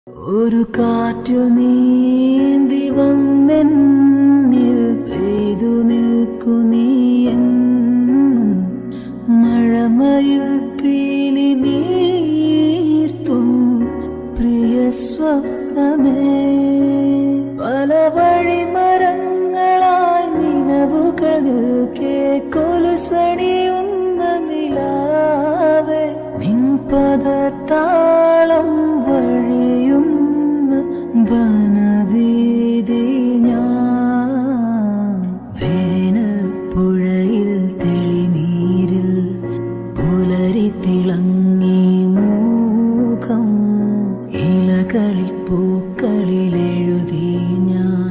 ഒരു കാറ്റിൽ നീന്തി വന്നെന്നിൽ പെയ്തു നിൽക്കു നീ എന്നും മഴമയിൽ പീലി നീർത്തും പ്രിയ സ്വപ്നമേ പല വഴിമരങ്ങളായി നിലവുകൾ നിൽക്കേ കൊലുസണിയുന്ന നിലാവേ നിൻ പദത്താളം വഴിയുന്ന വനവീതി ഞാൻ വേനൽ പുഴയിൽ തെളിനീരിൽ പുലരി തിളങ്ങി മൂഖം ഇലകളിൽ പൂക്കളിൽ എഴുതി ഞാൻ